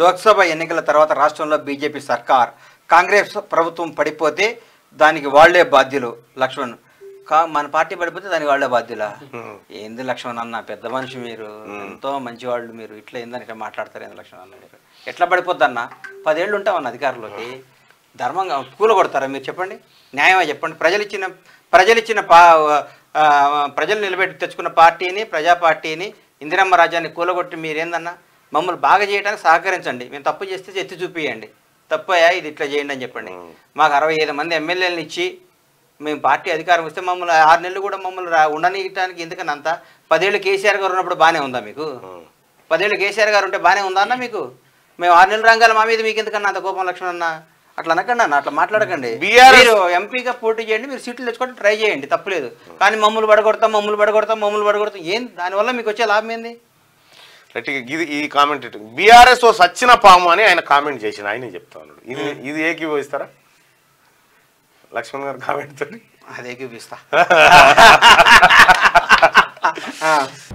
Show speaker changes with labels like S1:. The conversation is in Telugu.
S1: లోక్సభ ఎన్నికల తర్వాత రాష్ట్రంలో బీజేపీ సర్కార్ కాంగ్రెస్ ప్రభుత్వం పడిపోతే దానికి వాళ్లే బాధ్యులు లక్ష్మణ్ కా మన పార్టీ పడిపోతే దానికి వాళ్లే బాధ్యులా ఏంది లక్ష్మణ్ అన్న పెద్ద మనిషి మీరు ఎంతో మంచి వాళ్ళు మీరు ఇట్లా ఏందని ఇట్లా మాట్లాడతారు ఏంది లక్ష్మణ్ అన్న మీరు ఎట్లా పడిపోద్ది అన్న పదేళ్ళు ఉంటామన్న అధికారంలోకి ధర్మంగా కూల కొడతారా మీరు చెప్పండి న్యాయమా చెప్పండి ప్రజలు ఇచ్చిన ప్రజలు ఇచ్చిన పా ఆ, ప్రజలు నిలబెట్టి తెచ్చుకున్న పార్టీని ప్రజా పార్టీని ఇందిరమ్మ రాజ్యాన్ని కూలగొట్టి మీరేందన్నా మమ్మల్ని బాగా చేయడానికి సహకరించండి మేము తప్పు చేస్తే ఎత్తి చూపియండి తప్పయా ఇది ఇట్లా చేయండి అని చెప్పండి మాకు అరవై ఐదు మంది ఎమ్మెల్యేలను ఇచ్చి మేము పార్టీ అధికారం ఇస్తే మమ్మల్ని ఆరు నెలలు కూడా మమ్మల్ని రా- ఉండనీయటానికి ఎందుకని అంత పదేళ్ళు కేసీఆర్ గారు ఉన్నప్పుడు బాగానే ఉందా మీకు పదేళ్ళు కేసీఆర్ గారు ఉంటే బాగానే ఉందా అన్న మీకు మేము ఆరు నెలలు రంగాల మా మీద మీకు ఎందుకన్నా అంత కోపం లక్ష్మణ్ అన్న అట్లా అనకండి అన్న అట్లా మాట్లాడకండి
S2: BRS
S1: మీరు ఎంపీగా పోటీ చేయండి మీరు సీట్లు తెచ్చుకోవడం ట్రై చేయండి తప్పులేదు కానీ మమ్మల్ని పడగొడతాం మమ్మల్ని పడగొడతాం మమ్మల్ని పడగొడతాం ఏం దానివల్ల మీకు వచ్చే లాభం ఏంది
S2: రైట్ ఇది ఈ కామెంట్ బీఆర్ఎస్ ఓ సచ్చిన పాము అని ఆయన కామెంట్ చేసిన ఆయన చెప్తా ఉన్నాడు ఇది ఇది ఏకీభవిస్తారా లక్ష్మణ్ గారు కామెంట్ తోని
S1: అదే చూపిస్తా